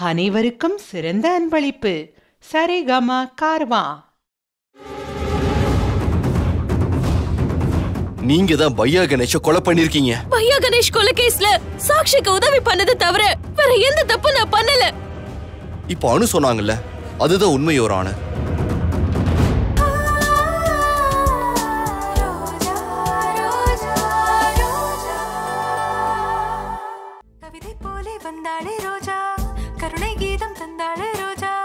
அனைவருக்கும் சிறந்த அன்பளிப்பு சரிகம கார்வா நீங்க தான் பையா கணேஷ கொலை பண்ணிருக்கீங்க பையா கணேஷ் கொலை கேஸ்ல சாக்ஷிக்கு உதவி பண்ணது தவிர வேற எந்த தப்பு நான் பண்ணல இப்போ அனு சொன்னாங்கல்ல அதுதான் உண்மையோரான கவிதை போலே வந்தாளே ரோஜா கருணை கீதம் தந்தாளே ரோஜா